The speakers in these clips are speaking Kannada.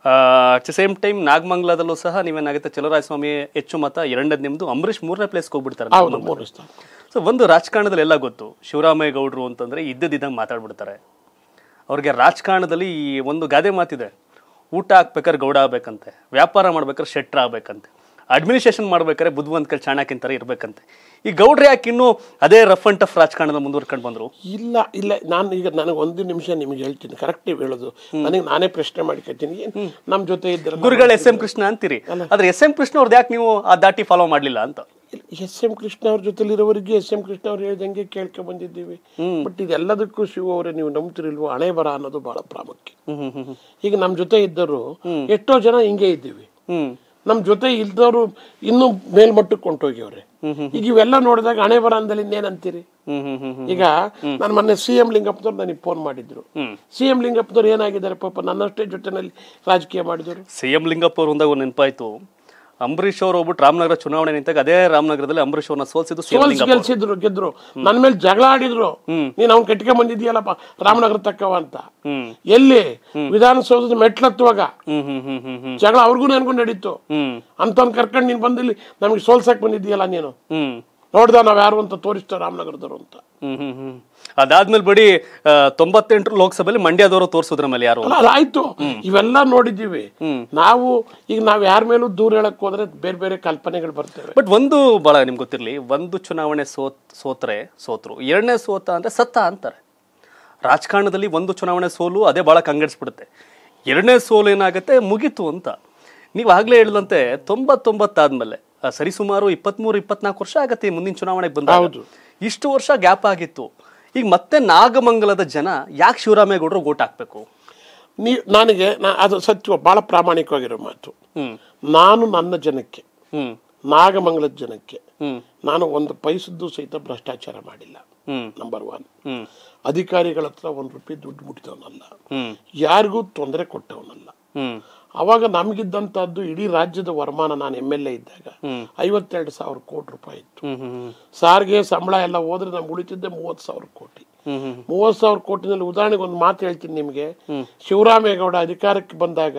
ಅಟ್ ದ ಸೇಮ್ ಟೈಮ್ ನಾಗಮಂಗಲದಲ್ಲೂ ಸಹ ನೀವೇನಾಗುತ್ತೆ ಚಲರಾಯಸ್ವಾಮಿ ಹೆಚ್ಚು ಮತ ಎರಡನೇದು ನಿಮ್ದು ಅಂಬರೀಷ್ ಮೂರನೇ ಪ್ಲೇಸ್ಗೆ ಹೋಗ್ಬಿಡ್ತಾರೆ ಹೌದು ಮೂರು ಸ್ಥಾನ ಸೊ ಒಂದು ರಾಜಕಾರಣದಲ್ಲಿ ಎಲ್ಲ ಗೊತ್ತು ಶಿವರಾಮೇಗೌಡರು ಗೌಡ್ರು ಅಂತಂದ್ರೆ ಇದ್ದದಿದ್ದಂಗೆ ಮಾತಾಡ್ಬಿಡ್ತಾರೆ ಅವ್ರಿಗೆ ರಾಜಕಾರಣದಲ್ಲಿ ಈ ಒಂದು ಗಾದೆ ಮಾತಿದೆ ಊಟ ಹಾಕ್ಬೇಕಾದ್ರೆ ಗೌಡ ಆಗ್ಬೇಕಂತೆ ವ್ಯಾಪಾರ ಮಾಡ್ಬೇಕಾದ್ರೆ ಶೆಟ್ರ ಆಗ್ಬೇಕಂತೆ ಅಡ್ಮಿನಿಸ್ಟ್ರೇಷನ್ ಮಾಡ್ಬೇಕಾದ್ರೆ ಬುದ್ಧಿವಂತ ಕೈ ಚಾಣಕ್ಯನ ಥರ ಇರ್ಬೇಕಂತೆ ಈ ಗೌಡ್ರು ಯಾಕೆ ಇನ್ನೂ ಅದೇ ರಫ್ ಅಂಡ್ ಟಫ್ ರಾಜಕಾರಣದ ಮುಂದುವರ್ಕೊಂಡು ಬಂದ್ರು ಇಲ್ಲ ಇಲ್ಲ ನಾನು ಈಗ ನನಗೆ ಒಂದು ನಿಮಿಷ ನಿಮಗೆ ಹೇಳ್ತೀನಿ ಕರೆಕ್ಟ್ ನೀವು ಹೇಳೋದು ನನಗೆ ನಾನೇ ಪ್ರಶ್ನೆ ಮಾಡ್ಕೊತೀನಿ ಏನ್ ನಮ್ಮ ಜೊತೆ ಇದ್ದರೆ ಗುರುಗಳು ಎಸ್ ಎಂ ಕೃಷ್ಣ ಅಂತೀರಿ ಆದ್ರೆ ಎಸ್ ಎಂ ಕೃಷ್ಣ ಅವ್ರದ್ದು ಯಾಕೆ ನೀವು ಆ ದಾಟಿ ಫಾಲೋ ಮಾಡ್ಲಿಲ್ಲ ಅಂತ ಎಸ್ ಎಂ ಕೃಷ್ಣ ಅವ್ರ ಜೊತೆಲಿರೋವರೆಗೆ ಎಸ್ ಎಂ ಕೃಷ್ಣ ಅವ್ರು ಹೇಳ್ದಂಗೆ ಕೇಳ್ಕೊ ಬಂದಿದ್ದೀವಿ ಬಟ್ ಇದೆಲ್ಲದಕ್ಕೂ ಶಿವ ಅವರೇ ನೀವು ನಂಬ್ತಿರಿಲ್ವೋ ಹಣೆ ಬರ ಅನ್ನೋದು ಬಹಳ ಪ್ರಾಮುಖ್ಯ ಹ್ಮ್ ಹ್ಮ್ ಹ್ಮ್ ಈಗ ನಮ್ಮ ಜೊತೆ ಇದ್ದರು ಎಷ್ಟೋ ಜನ ಹಿಂಗೆ ಇದ್ದೀವಿ ಹ್ಮ್ ನಮ್ಮ ಜೊತೆ ಇಲ್ದವರು ಇನ್ನೂ ಮೇಲ್ಮಟ್ಟಕ್ಕೆ ಹೊಂಟೋಗ್ಯವ್ರೆ ಈಗ ಇವೆಲ್ಲ ನೋಡಿದಾಗ ಹಣೆ ಬರ ಅಂದಲ್ಲಿ ಇನ್ನೇನಂತೀರಿ ಹ್ಮ್ ಹ್ಮ್ ಹ್ಮ್ ಹ್ಮ್ ಈಗ ನಾನು ಮೊನ್ನೆ ಸಿ ಎಂ ಲಿಂಗಪ್ಪನವ್ರು ನನಗೆ ಫೋನ್ ಮಾಡಿದ್ರು ಸಿ ಎಂ ಲಿಂಗಪ್ಪನವ್ರು ಏನಾಗಿದ್ದಾರೆ ಪಾಪ ನನ್ನಷ್ಟೇ ಜೊತೆನಲ್ಲಿ ರಾಜಕೀಯ ಮಾಡಿದ್ರು ಸಿ ಎಂ ಲಿಂಗಪ್ಪ ಅವ್ರು ಒಂದಾಗ ಒಂದು ನೆನಪಾಯ್ತು ಅಂಬರೀಶ್ ಅವ್ರು ಹೋಗ್ಬಿಟ್ಟು ರಾಮನಗರ ಚುನಾವಣೆ ನಿಂತಾಗ ಅದೇ ರಾಮನಗರದಲ್ಲಿ ಅಂಬರೀಶ್ ಅವ್ರನ್ನ ಸೋಲ್ಸಿದ್ದು ಸಿ ಎಂ ಸೋಲ್ಸ್ ಲಿಂಗಪ್ಪ ಗೆಲ್ಸಿದ್ರು ಗೆದ್ರು ನನ್ನ ಮೇಲೆ ಜಗಳ ಆಡಿದ್ರು ನೀನ್ ಅವ್ನ್ ಕಟ್ಕೊಂಡ್ ಬಂದಿದ್ಯಲ್ಲಪ್ಪ ರಾಮನಗರ ತಕ್ಕವ ಅಂತ ಹ್ಮ್ ಎಲ್ಲಿ ವಿಧಾನಸೌಧದ ಮೆಟ್ಲತ್ತುವಾಗ ಹ್ಮ್ ಹ್ಮ್ ಹ್ಮ್ ಹ್ಮ್ ಹ್ಮ್ ಜಗಳ ಅವ್ರಿಗೂ ನನ್ಗೂ ನಡೀತು ಹ್ಮ್ ಅಂತವ್ನ್ ಕರ್ಕೊಂಡು ನೀನ್ ಬಂದಿಲ್ಲಿ ನಮಗೆ ಸೋಲ್ಸಕ್ ಬಂದಿದ್ಯಲ್ಲ ನೀನು ಹ್ಮ್ ನೋಡ್ದ ನಾವ್ ಯಾರು ಅಂತ ತೋರಿಸ್ತೇವೆ ರಾಮನಗರದವರು ಅಂತ ಹ್ಮ್ ಹ್ಮ್ ಹ್ಮ್ ಅದಾದ್ಮೇಲೆ ಬಡಿ ಆ, ತೊಂಬತ್ತೆಂಟರ ಲೋಕಸಭೆಯಲ್ಲಿ ಮಂಡ್ಯದವರು ತೋರಿಸಿದ್ರ ಮೇಲೆ ಯಾರು ಅಲ್ಲ ಅದಾಯ್ತು ಇವೆಲ್ಲ ನೋಡಿದ್ದೀವಿ ನಾವು ಈಗ ನಾವ್ ಯಾರ ಮೇಲೂ ದೂರ ಹೇಳಕ್ ಹೋದ್ರೆ ಬೇರೆ ಬೇರೆ ಕಲ್ಪನೆಗಳು ಬರ್ತೇವೆ ಬಟ್ ಒಂದು ಬಹಳ ನಿಮ್ಗೆ ಗೊತ್ತಿರಲಿ ಒಂದು ಚುನಾವಣೆ ಸೋತ್ ಸೋತ್ರೆ ಸೋತ್ರು ಎರಡನೇ ಸೋತ ಅಂದ್ರೆ ಸತ್ತ ಅಂತಾರೆ ರಾಜಕಾರಣದಲ್ಲಿ ಒಂದು ಚುನಾವಣೆ ಸೋಲು ಅದೇ ಬಹಳ ಕಂಗೆಡಿಸ್ಬಿಡುತ್ತೆ ಎರಡನೇ ಸೋಲು ಏನಾಗುತ್ತೆ ಮುಗೀತು ಅಂತ ನೀವು ಆಗ್ಲೇ ಹೇಳಿದಂತೆ ತೊಂಬತ್ತೊಂಬತ್ತಾದ್ಮೇಲೆ ಆ, ಸರಿಸುಮಾರು ಇಪ್ಪತ್ಮೂರು ಇಪ್ಪತ್ನಾಲ್ಕು ವರ್ಷ ಆಗತ್ತೆ ಈ ಮುಂದಿನ ಚುನಾವಣೆಗೆ ಬಂದ ಹೌದು. ಇಷ್ಟು ವರ್ಷ ಗ್ಯಾಪ್ ಆಗಿತ್ತು ಈಗ ಮತ್ತೆ ನಾಗಮಂಗಲದ ಜನ ಯಾಕೆ ಶಿವರಾಮೇಗೌಡರು ಓಟ್ ಹಾಕ್ಬೇಕು ನೀ ನನಗೆ ನಾ- ಅದು ಸತ್ಯ ಬಹಳ ಪ್ರಾಮಾಣಿಕವಾಗಿರೋ ಮಾತು ಹ್ಮ್ ನಾನು ನನ್ನ ಜನಕ್ಕೆ ಹ್ಮ್ ನಾಗಮಂಗಲದ ಜನಕ್ಕೆ ಹ್ಮ್ ನಾನು ಒಂದು ಪೈಸದ್ದು ಸಹಿತ ಭ್ರಷ್ಟಾಚಾರ ಮಾಡಿಲ್ಲ ಹ್ಮ್ ನಂಬರ್ ಒನ್ ಹ್ಮ್ ಅಧಿಕಾರಿಗಳ ಹತ್ರ ಒಂದು ರೂಪಾಯಿ ದುಡ್ಡು ಮುಟ್ಟಿದವನಲ್ಲ ಹ್ಮ್ ಯಾರಿಗೂ ತೊಂದರೆ ಕೊಟ್ಟವನಲ್ಲ ಹ್ಮ್ ಅವಾಗ ನಮಗಿದ್ದಂಥದ್ದು ಇಡೀ ರಾಜ್ಯದ ವರಮಾನ ನಾನು ಎಮ್ ಎಲ್ ಎ ಇದ್ದಾಗ ಐವತ್ತೆರಡು ಸಾವಿರ ಕೋಟಿ ರೂಪಾಯಿ ಇತ್ತು ಹ್ಮ್ ಹ್ಮ್ ಸಾರಿಗೆ ಸಂಬಳ ಎಲ್ಲ ಹೋದ್ರೆ ನಮ್ಗೆ ಉಳಿತಿದ್ದೆ ಮೂವತ್ತು ಸಾವಿರ ಕೋಟಿ ಹ್ಮ್ ಹ್ಮ್ ಮೂವತ್ತು ಸಾವಿರ ಕೋಟಿನಲ್ಲಿ ಉದಾಹರಣೆಗೆ ಒಂದು ಮಾತು ಹೇಳ್ತೀನಿ ನಿಮಗೆ ಶಿವರಾಮೇಗೌಡ ಅಧಿಕಾರಕ್ಕೆ ಬಂದಾಗ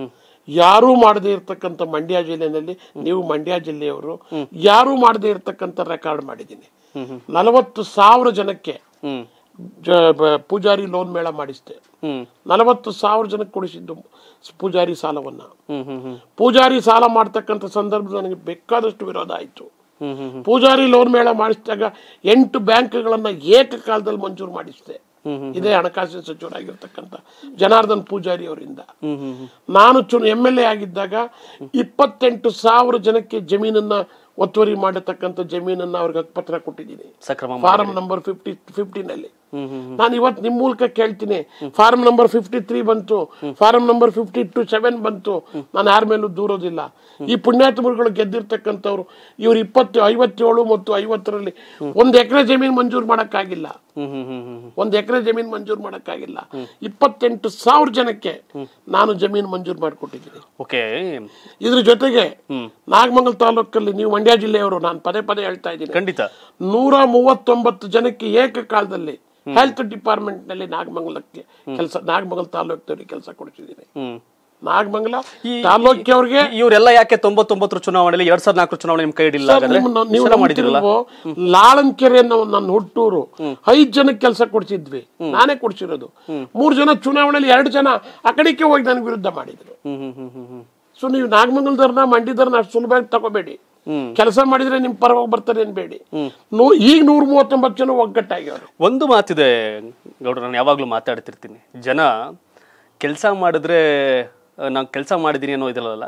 ಯಾರೂ ಮಾಡದೇ ಇರತಕ್ಕಂಥ ಮಂಡ್ಯ ಜಿಲ್ಲೆನಲ್ಲಿ ನೀವು ಮಂಡ್ಯ ಜಿಲ್ಲೆಯವರು ಯಾರೂ ಮಾಡದೇ ಇರತಕ್ಕಂಥ ರೆಕಾರ್ಡ್ ಮಾಡಿದ್ದೀನಿ ನಲವತ್ತು ಸಾವಿರ ಜನಕ್ಕೆ ಹ್ಮ್ ಜ- ಬ- ಪೂಜಾರಿ ಲೋನ್ ಮೇಳ ಮಾಡಿಸ್ದೆ ಹ್ಮ್ ನಲವತ್ತು ಸಾವಿರ ಜನಕ್ಕೆ ಕೊಡಿಸಿದ್ದು ಪೂಜಾರಿ ಸಾಲವನ್ನ ಹ್ಮ್ ಹ್ಮ್ ಹ್ಮ್ ಪೂಜಾರಿ ಸಾಲ ಮಾಡ್ತಕ್ಕಂಥ ಸಂದರ್ಭದಲ್ಲಿ ನನಗೆ ಬೇಕಾದಷ್ಟು ವಿರೋಧ ಆಯಿತು ಹ್ಮ್ ಹ್ಮ್ ಹ್ಮ್ ಪೂಜಾರಿ ಲೋನ್ ಮೇಳ ಮಾಡಿಸಿದಾಗ ಎಂಟು ಬ್ಯಾಂಕ್ಗಳನ್ನ ಏಕಕಾಲದಲ್ಲಿ ಮಂಜೂರು ಮಾಡಿಸಿದೆ ಇದೇ ಹಣಕಾಸಿನ ಸಚಿವರಾಗಿರ್ತಕ್ಕಂಥ ಜನಾರ್ದನ್ ಪೂಜಾರಿ ಅವರಿಂದ ಹ್ಮ್ ಹ್ಮ್ ಹ್ಮ್ ನಾನು ಚುನ ಎಮ್ ಎಲ್ ಎ ಆಗಿದ್ದಾಗ ಇಪ್ಪತ್ತೆಂಟು ಸಾವಿರ ಜನಕ್ಕೆ ಜಮೀನನ್ನ ಒತ್ತುವರಿ ಮಾಡತಕ್ಕಂಥ ಜಮೀನನ್ನ ಅವ್ರಿಗೆ ಹಕ್ಕುಪತ್ರ ಕೊಟ್ಟಿದ್ದೀನಿ ಸಕ್ರಮ ಫಾರಂ ನಂಬರ್ ಫಿಫ್ಟಿ ಫಿಫ್ಟಿನಲ್ಲಿ ಹ್ಮ್ ಹ್ಮ್ ನಾನು ಇವತ್ತು ನಿಮ್ಮ ಮೂಲಕ ಕೇಳ್ತೀನಿ ಫಾರಂ ನಂಬರ್ ಫಿಫ್ಟಿ ತ್ರೀ ಬಂತು form number fifty two seven ಬಂತು ನಾನು ಯಾರ ಮೇಲೂ ದೂರೋದಿಲ್ಲ ಈ ಪುಣ್ಯಾತ್ಮರುಗಳು ಗೆದ್ದಿರ್ತಕ್ಕಂಥವ್ರು ಇವ್ರು ಇಪ್ಪತ್ತು ಐವತ್ತೇಳು ಮತ್ತು ಐವತ್ತರಲ್ಲಿ ಒಂದು ಎಕರೆ ಜಮೀನು ಮಂಜೂರು ಮಾಡೋಕ್ಕಾಗಿಲ್ಲ ಹ್ಮ್ ಹ್ಮ್ ಹ್ಮ್ ಹ್ಮ್ ಒಂದು ಎಕರೆ ಜಮೀನು ಮಂಜೂರು ಮಾಡೋಕ್ಕಾಗಿಲ್ಲ ಇಪ್ಪತ್ತೆಂಟು ಸಾವಿರ ಜನಕ್ಕೆ ನಾನು ಜಮೀನು ಮಂಜೂರು ಮಾಡಿಕೊಟ್ಟಿದ್ದೀನಿ ಓಕೆ ಇದ್ರ ಜೊತೆಗೆ ನಾಗಮಂಗಲ ತಾಲೂಕಲ್ಲಿ ನೀವು ಮಂಡ್ಯ ಜಿಲ್ಲೆಯವರು ನಾನು ಪದೇ ಪದೇ ಹೇಳ್ತಾ ಇದ್ದೀನಿ ಖಂಡಿತ ನೂರ ಮೂವತ್ತೊಂಬತ್ತು ಜನಕ್ಕೆ ಏಕಕಾಲದಲ್ಲಿ ಹೆಲ್ತ್ ಡಿಪಾರ್ಟ್ಮೆಂಟ್ ನಲ್ಲಿ ನಾಗಮಂಗಲಕ್ಕೆ ಕೆಲಸ ನಾಗಮಂಗಲ ತಾಲೂಕಿನವ್ರಿಗೆ ಕೆಲಸ ಕೊಡ್ತಿದ್ದೀನಿ ಹ್ಮ್ ನಾಗಮಂಗಲ ತಾಲೂಕಿಯವ್ರಿಗೆ ಇವರೆಲ್ಲ ಯಾಕೆ ತೊಂಬತ್ತೊಂಬತ್ತರ ಚುನಾವಣೆಯಲ್ಲಿ ಎರಡ್ ಸಾವಿರದ ನಾಲ್ಕು ಚುನಾವಣೆ ನಿಮ್ ಕೈ ಹಿಡಿಲ್ಲ ಹಾಗಾದ್ರೆ ನಿಮ್ಮ- ನೀವು ಸಲ ಮಾಡಿದಿರಲ್ಲ ನಂಬ್ತಿಲ್ವೋ? ಲಾಳಂಕೆರೆ ಅನ್ನೋ ನನ್ನ ಹುಟ್ಟೂರು ಐದ್ ಜನಕ್ಕೆ ಕೆಲಸ ಕೊಡ್ಸಿದ್ವಿ ನಾನೇ ಕೊಡ್ಸಿರೋದು ಮೂರ್ ಜನ ಚುನಾವಣೆಯಲ್ಲಿ ಎರಡು ಜನ ಆ ಕಡೆಗೆ ಹೋಗಿ ನನಗೆ ವಿರುದ್ಧ ಮಾಡಿದ್ರು ಹ್ಮ್ ಹ್ಮ್ ಹ್ಮ್ ಹ್ಮ್ ಹ್ಮ್ ಸೊ ನೀವು ನಾಗಮಂಗಲದವ್ರನ್ನ ಮಂಡ್ಯದವ್ರನ್ನ ಅಷ್ಟು ಸುಲಭವಾಗಿ ತಗೋಬೇಡಿ ಕೆಲಸ ಮಾಡಿದ್ರೆ ನಿಮ್ ಪರವಾಗಿ ಬರ್ತಾರೆ ಅನ್ಬೇಡಿ ನೂ ಈಗ ನೂರ ಮೂವತ್ತೊಂಬತ್ತು ಜನ ಒಗ್ಗಟ್ಟಾಗ್ಯವ್ರು ಒಂದು ಮಾತಿದೆ ಗೌಡ್ರ ನಾನು ಯಾವಾಗಲೂ ಮಾತಾಡ್ತಿರ್ತೀನಿ ಜನ ಕೆಲಸ ಮಾಡಿದ್ರೆ ನಾನು ಕೆಲಸ ಮಾಡಿದ್ದೀನಿ ಅನ್ನೋ ಇದಲ್ಲ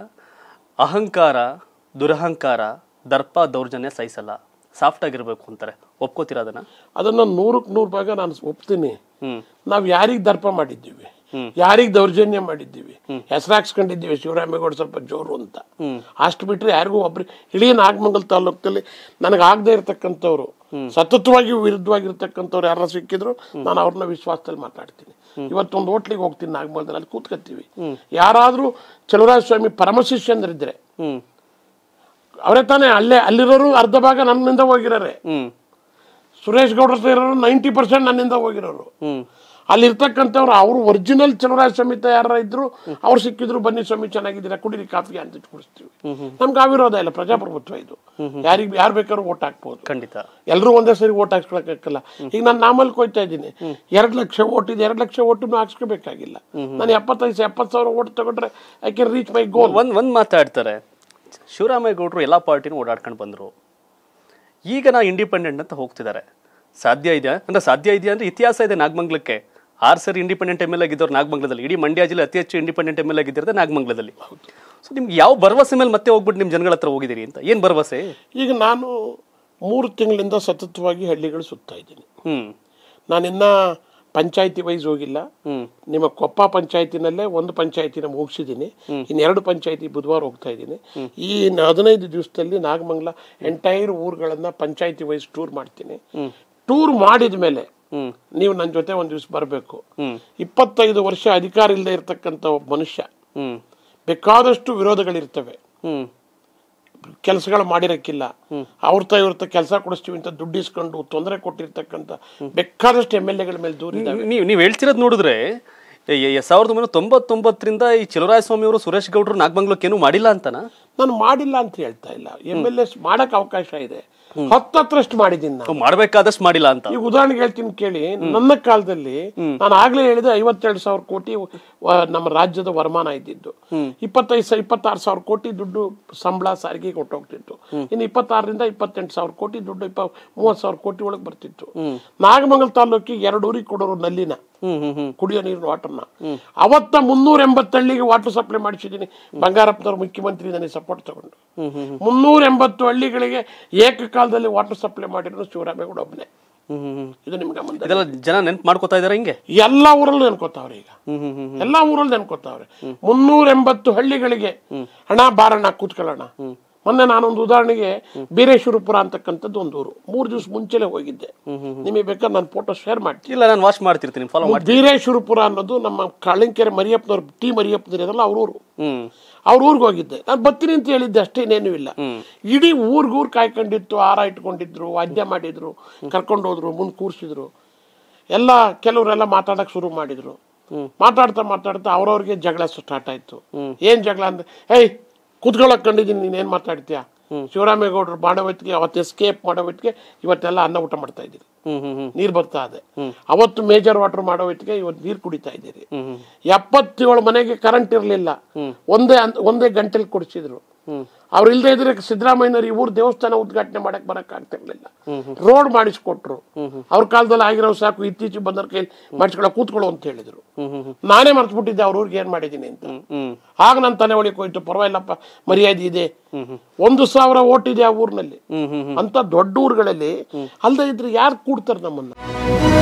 ಅಹಂಕಾರ ದುರಹಂಕಾರ ದರ್ಪ ದೌರ್ಜನ್ಯ ಸಹಿಸಲ್ಲ ಸಾಫ್ಟ್ ಆಗಿರ್ಬೇಕು ಅಂತಾರೆ ಒಪ್ಕೋತೀರ ಅದನ್ನ ಅದನ್ನ ನೂರಕ್ಕೆ ನೂರು ಭಾಗ ನಾನು ಒಪ್ತೀನಿ ಹ್ಮ್ ನಾವ್ ಯಾರಿಗ್ ದರ್ಪ ಮಾಡಿದ್ದೀವಿ ಯಾರಿಗ್ ದೌರ್ಜನ್ಯ ಮಾಡಿದ್ದೀವಿ ಹೆಸರಾಕ್ಸ್ಕೊಂಡಿದ್ದೀವಿ ಶಿವರಾಮೇಗೌಡ ಸ್ವಲ್ಪ ಜೋರು ಅಂತ ಅಷ್ಟು ಬಿಟ್ರೆ ಯಾರಿಗೂ ಒಬ್ರು ಇಡೀ ನಾಗಮಂಗಲ ತಾಲೂಕಲ್ಲಿ ನನಗೆ ಆಗದೆ ಇರತಕ್ಕಂಥವ್ರು ಸತತವಾಗಿ ವಿರುದ್ಧವಾಗಿರ್ತಕ್ಕಂಥವ್ರು ಯಾರು ಸಿಕ್ಕಿದ್ರು ನಾನು ಅವ್ರನ್ನ ವಿಶ್ವಾಸದಲ್ಲಿ ಮಾತಾಡ್ತೀನಿ ಇವತ್ತೊಂದು ಹೋಟ್ಲಿಗೆ ಹೋಗ್ತೀನಿ ನಾಗಮಂಗಲದಲ್ಲಿ ಅಲ್ಲಿ ಕೂತ್ಕೊತೀವಿ ಯಾರಾದ್ರೂ ಚಲುವರಾಜ ಸ್ವಾಮಿ ಪರಮಶಿಷ್ಯಂದ್ರಿದ್ರೆ ಹ್ಮ್ ಅವರೇ ತಾನೇ ಅಲ್ಲೇ ಅಲ್ಲಿರೋರು ಅರ್ಧ ಭಾಗ ನನ್ನಿಂದ ಹೋಗಿರೋರೆ ಹ್ಮ್ ಸುರೇಶ್ ಗೌಡ್ರ ಹತ್ರ ಇರೋರು ನೈಂಟಿ ಪರ್ಸೆಂಟ್ ನನ್ನಿಂದ ಹೋಗಿರೋರು ಹ್ಮ್ ಅಲ್ಲಿ ಇರ್ತಕ್ಕಂಥವ್ರು ಅವ್ರು ಒರಿಜಿನಲ್ ಚಲರಾಯ ಸಮಿತ ಯಾರ ಇದ್ರು ಅವ್ರು ಸಿಕ್ಕಿದ್ರು ಬನ್ನಿ ಸ್ವಾಮಿ ಚೆನ್ನಾಗಿದ್ದೀರಾ ಕುಡೀರಿ ಕಾಫಿ ಅಂತ ಕುಡಿಸ್ತೀವಿ ನಮ್ಗೆ ಆ ವಿರೋಧ ಇಲ್ಲ ಪ್ರಜಾಪ್ರಭುತ್ವ ಇದು ಯಾರಿಗೆ ಯಾರು ಬೇಕಾದ್ರೂ ಓಟ್ ಹಾಕ್ಬೋದು ಖಂಡಿತ ಎಲ್ಲರೂ ಒಂದೇ ಸರಿ ಓಟ್ ಹಾಕ್ಸ್ಕೊಳಕ್ಕಾಗಲ್ಲ ಈಗ ನಾನು ನಾಮಲ್ಲಿ ಕೊಯ್ತಾ ಇದ್ದೀನಿ ಎರಡು ಲಕ್ಷ ಓಟ್ ಇದೆ ಎರಡು ಲಕ್ಷ ಓಟನ್ನು ಹಾಕ್ಸ್ಕೋಬೇಕಾಗಿಲ್ಲ ನಾನು ಎಪ್ಪತ್ತೈದು ಎಪ್ಪತ್ತು ಸಾವಿರ ಓಟ್ ತಗೊಂಡ್ರೆ I can reach my goal ಒಂದ್ ಒಂದ್ ಮಾತಾಡ್ತಾರೆ ಶಿವರಾಮೇಗೌಡರು ಎಲ್ಲಾ ಪಾರ್ಟಿನೂ ಓಡಾಡ್ಕೊಂಡು ಬಂದ್ರು ಈಗ ನಾ ಇಂಡಿಪೆಂಡೆಂಟ್ ಅಂತ ಹೋಗ್ತಿದ್ದಾರೆ ಸಾಧ್ಯ ಇದೆಯಾ ಅಂದ್ರೆ ಸಾಧ್ಯ ಇದೆಯಾ ಅಂದ್ರೆ ಇತಿಹಾಸ ಇದೆ ನಾಗಮಂಗಲಕ್ಕೆ ಆರು ಸರಿ ಇಂಡಿಪೆಂಡೆಂಟ್ ಎಮ್ ಎಲ್ ಆಗಿದ್ದವ್ರು ನಾಗಮಂಗಲದಲ್ಲಿ ಇಡೀ ಮಂಡ್ಯ ಜಿಲ್ಲೆ ಅತಿ ಹೆಚ್ಚು ಇಂಡಿಪೆಂಡೆಂಟ್ ಎಮ್ ಎಲ್ ಆಗಿದ್ದಿರೋದು ನಾಗಮಂಗಲದಲ್ಲಿ ಸೊ ನಿಮ್ಗೆ ಯಾವ ಭರವಸೆ ಮೇಲೆ ಮತ್ತೆ ಹೋಗ್ಬಿಟ್ಟು ನಿಮ್ಮ ಜನಗಳ ಹತ್ರ ಹೋಗಿದ್ದೀರಿ ಅಂತ ಏನ್ ಭರವಸೆ ಈಗ ನಾನು ಮೂರು ತಿಂಗಳಿಂದ ಸತತವಾಗಿ ಹಳ್ಳಿಗಳು ಸುತ್ತಾ ಇದ್ದೀನಿ ಹ್ಮ್ ನಾನಿನ್ನ ಪಂಚಾಯತಿ ವೈಸ್ ಹೋಗಿಲ್ಲ ಹ್ಮ್ ನಿಮ್ಮ ಕೊಪ್ಪ ಪಂಚಾಯತಿನಲ್ಲೇ ಒಂದು ಪಂಚಾಯತಿನ ಮುಗಿಸಿದ್ದೀನಿ ಇನ್ನೆರಡು ಪಂಚಾಯತಿ ಬುಧವಾರ ಹೋಗ್ತಾ ಇದ್ದೀನಿ ಈ ನ- ಹದಿನೈದು ದಿವಸದಲ್ಲಿ ನಾಗಮಂಗಲ ಎಂಟೈರ್ ಊರುಗಳನ್ನ ಪಂಚಾಯತಿ ವೈಸ್ ಟೂರ್ ಮಾಡ್ತೀನಿ ಟೂರ್ ಮಾಡಿದ ಮೇಲೆ ಹ್ಮ್ ನೀವು ನನ್ನ ಜೊತೆ ಒಂದು ದಿವಸ ಬರಬೇಕು ಹ್ಮ್ ಇಪ್ಪತ್ತೈದು ವರ್ಷ ಅಧಿಕಾರ ಇಲ್ಲದೆ ಇರತಕ್ಕಂಥ ಒಬ್ಬ ಮನುಷ್ಯ ಹ್ಮ್ ಬೇಕಾದಷ್ಟು ವಿರೋಧಗಳಿರ್ತವೆ ಹ್ಮ್ ಕೆಲಸಗಳು ಮಾಡಿರಕ್ಕಿಲ್ಲ ಅವ್ರತ ಇವ್ರತ ಕೆಲಸ ಕೊಡಿಸ್ತೀವಿ ಅಂತ ದುಡ್ಡು ಇಸ್ಕೊಂಡು ತೊಂದರೆ ಕೊಟ್ಟಿರ್ತಕ್ಕಂಥ ಬೇಕಾದಷ್ಟು ಎಮ್ ಎಲ್ ಎಗಳ ಮೇಲೆ ದೂರ ಇದ್ದಾವೆ ನೀವು ನೀವು ಹೇಳ್ತಿರೋದು ನೋಡಿದ್ರೆ ಎ- ಎ- ಸಾವಿರದ ಒಂಬೈನೂರ ತೊಂಬತ್ತೊಂಬತ್ತರಿಂದ ಈ ಚಲುವರಾಯ ಸ್ವಾಮಿ ಅವರು ಸುರೇಶ್ ಗೌಡ್ರು ನಾಗಮಂಗಲಕ್ಕೆ ಏನೂ ಮಾಡಿಲ್ಲ ಅಂತನಾ ನಾನು ಮಾಡಿಲ್ಲ ಅಂತ ಹೇಳ್ತಾ ಇಲ್ಲ ಎಮ್ ಎಲ್ ಎಸ್ ಮಾಡಕ್ ಅವಕಾಶ ಇದೆ ಹತ್ತತ್ರಷ್ಟು ಮಾಡಿದ್ದೀನಿ ನಾನು ಮಾಡ್ಬೇಕಾದಷ್ಟು ಮಾಡಿಲ್ಲ ಅಂತ ಈಗ ಉದಾಹರಣೆಗೆ ಹೇಳ್ತೀನಿ ಕೇಳಿ ನನ್ನ ಕಾಲದಲ್ಲಿ ನಾನು ಆಗ್ಲೇ ಹೇಳಿದೆ ಐವತ್ತೆರಡು ಸಾವಿರ ಕೋಟಿ ವ- ನಮ್ಮ ರಾಜ್ಯದ ವರಮಾನ ಇದ್ದಿದ್ದು ಇಪ್ಪತ್ತೈದು ಸ ಇಪ್ಪತ್ತಾರು ಸಾವಿರ ಕೋಟಿ ದುಡ್ಡು ಸಂಬಳ ಸಾರಿಗೆ ಕೊಟ್ಟೋಗ್ತಿತ್ತು ಇನ್ನು ಇಪ್ಪತ್ತಾರರಿಂದ ಇಪ್ಪತ್ತೆಂಟು ಸಾವಿರ ಕೋಟಿ ದುಡ್ಡು ಇಪ್ಪ ಮೂವತ್ತು ಸಾವಿರ ಕೋಟಿ ಒಳಗೆ ಬರ್ತಿತ್ತು ನಾಗಮಂಗಲ ತಾಲೂಕಿಗೆ ಎರಡು ಊರಿಗೆ ಕೊಡೋರು ನಲ್ಲಿನ ಹ್ಮ್ ಹ್ಮ್ ಹ್ಮ್ ಕುಡಿಯೋ ನೀರಿನ ವಾಟರ್ನ ಅವತ್ತ ಮುನ್ನೂರ ಎಂಬತ್ತಳ್ಳಿಗೆ ವಾಟರ್ ಸಪ್ಲೈ ಮಾಡಿಸಿದ್ದೀನಿ ಬಂಗಾರಪ್ಪನವ್ರು ಮುಖ್ಯಮಂತ್ರಿ ನನಗೆ ಸಪೋರ್ಟ್ ತಗೊಂಡು ಮುನ್ನೂರ ಎಂಬತ್ತು ಹಳ್ಳಿಗಳಿಗೆ ಏಕಕಾಲದಲ್ಲಿ ವಾಟರ್ ಸಪ್ಲೈ ಮಾಡಿರೋದು ಶಿವರಾಮೇಗೌಡ ಒಬ್ಬನೇ ಹ್ಮ್ ಹ್ಮ್ ಹ್ಮ್ ಇದು ನಿಮ್ಗೆ ಗಮನ ಇದೆಲ್ಲ ಜನ ನೆನ್ಪು ಮಾಡ್ಕೋತಾ ಇದಾರೆ ಹಿಂಗೆ ಎಲ್ಲಾ ಊರಲ್ಲೂ ನೆನ್ಕೋತಾವ್ರೆ ಈಗ ಹ್ಮ್ ಹ್ಮ್ ಹ್ಮ್ ಎಲ್ಲಾ ಊರಲ್ಲಿ ನೆನ್ಕೋತಾವ್ರೆ ಮುನ್ನೂರ ಎಂಬತ್ತು ಹಳ್ಳಿಗಳಿಗೆ ಹಣ ಬಾರಣ ಕೂತ್ಕೊಳ್ಳೋಣ ಮೊನ್ನೆ ನಾನೊಂದು ಉದಾಹರಣೆಗೆ ಬೀರೇಶ್ವರಪುರ ಅಂತಕ್ಕಂಥದ್ದು ಒಂದು ಊರು ಮೂರು ದಿವಸ ಮುಂಚೆಲೆ ಹೋಗಿದ್ದೆ ನಿಮಗೆ ಬೇಕಾದ್ರೆ ನಾನು ಫೋಟೋ ಶೇರ್ ಮಾಡ್ತೀನಿ ಇಲ್ಲ ನಾನು ವಾಚ್ ಮಾಡ್ತಿರ್ತೀನಿ ಫಾಲೋ ಮಾಡಿ ಬೀರೇಶ್ವರಪುರ ಅನ್ನೋದು ನಮ್ಮ ಕಾಳಿಂಕೆರೆ ಮರಿಯಪ್ಪನವ್ರ ಟಿ ಮರಿಯಪ್ಪನವ್ರು ಇರಲ್ಲ ಅವ್ರ ಊರು ಹ್ಮ್ ಅವ್ರ ಊರಿಗೆ ಹೋಗಿದ್ದೆ ನಾನು ಬರ್ತೀನಿ ಅಂತ ಹೇಳಿದ್ದೆ ಅಷ್ಟೇ ಇನ್ನೇನು ಇಲ್ಲ ಇಡೀ ಊರ್ಗೂರ್ ಕಾಯ್ಕೊಂಡಿತ್ತು ಹಾರ ಇಟ್ಕೊಂಡಿದ್ರು ವಾದ್ಯ ಮಾಡಿದ್ರು ಕರ್ಕೊಂಡು ಹೋದ್ರು ಮುಂದೆ ಕೂರ್ಸಿದ್ರು ಎಲ್ಲ ಕೆಲವರೆಲ್ಲ ಮಾತಾಡಕ್ ಶುರು ಮಾಡಿದ್ರು ಮಾತಾಡ್ತಾ ಮಾತಾಡ್ತಾ ಅವ್ರವ್ರಿಗೆ ಜಗಳ ಸ್ಟಾರ್ಟ್ ಆಯ್ತು ಏನ್ ಜಗಳ ಅಂದ್ರೆ ಏಯ್ ಕುತ್ಕೊಳಕ್ ಕಂಡಿದ್ದೀನಿ ನೀನ್ ಏನ್ ಮಾತಾಡ್ತೀಯ ಶಿವರಾಮೇಗೌಡರು ಮಾಡೋ ಹೊತ್ತಿಗೆ ಅವತ್ತು ಎಸ್ಕೇಪ್ ಮಾಡೋ ಹೊತ್ತಿಗೆ ಇವತ್ತೆಲ್ಲ ಅನ್ನ ಊಟ ಮಾಡ್ತಾ ಇದ್ದೀರಿ ಹ್ಮ್ ಹ್ಮ್ ಹ್ಮ್ ನೀರ್ ಬರ್ತಾ ಇದೆ ಅವತ್ತು ಮೇಜರ್ ವಾಟರ್ ಮಾಡೋ ಹೊತ್ತಿಗೆ ಇವತ್ತು ನೀರ್ ಕುಡಿತಾ ಇದ್ದೀರಿ ಎಪ್ಪತ್ತೇಳು ಮನೆಗೆ ಕರೆಂಟ್ ಇರಲಿಲ್ಲ ಒಂದೇ ಅಂತ- ಒಂದೇ ಗಂಟೆಲಿ ಕೊಡಿಸಿದ್ರು ಅವ್ರು ಇಲ್ದೇ ಇದ್ರೆ ಸಿದ್ದರಾಮಯ್ಯನವ್ರು ಈ ಊರ್ ದೇವಸ್ಥಾನ ಉದ್ಘಾಟನೆ ಮಾಡಕ್ ಬರಕ್ ಆಗ್ತಿರ್ಲಿಲ್ಲ ರೋಡ್ ಮಾಡಿಸ್ಕೊಟ್ರು ಅವ್ರ ಕಾಲದಲ್ಲಿ ಆಗಿರೋ ಸಾಕು ಇತ್ತೀಚೆಗೆ ಬಂದವ್ರ ಕೈ ಮಾಡಿಸ್ಕೊಳ್ಳೋ ಕೂತ್ಕೊಳ್ಳೋ ಅಂತ ಹೇಳಿದ್ರು ನಾನೇ ಮರ್ತ್ಬಿಟ್ಟಿದ್ದೆ ಅವ್ರ ಊರಿಗೆ ಏನ್ ಮಾಡಿದೀನಿ ಅಂತ ಹ್ಮ್ ಆಗ ನನ್ನ ತಲೆ ಒಳಗೆ ಹೋಯ್ತು ಪರವಾಗಿಲ್ಲಪ್ಪ ಮರ್ಯಾದೆ ಇದೆ ಒಂದು ಸಾವಿರ ಓಟ್ ಇದೆ ಆ ಊರಿನಲ್ಲಿ ಹ್ಮ್ ಹ್ಮ್ ಅಂತ ದೊಡ್ಡ ಊರುಗಳಲ್ಲಿ ಅಲ್ದೇ ಇದ್ರೆ ಯಾರು ಕೂಡ್ತಾರೆ ನಮ್ಮನ್ನ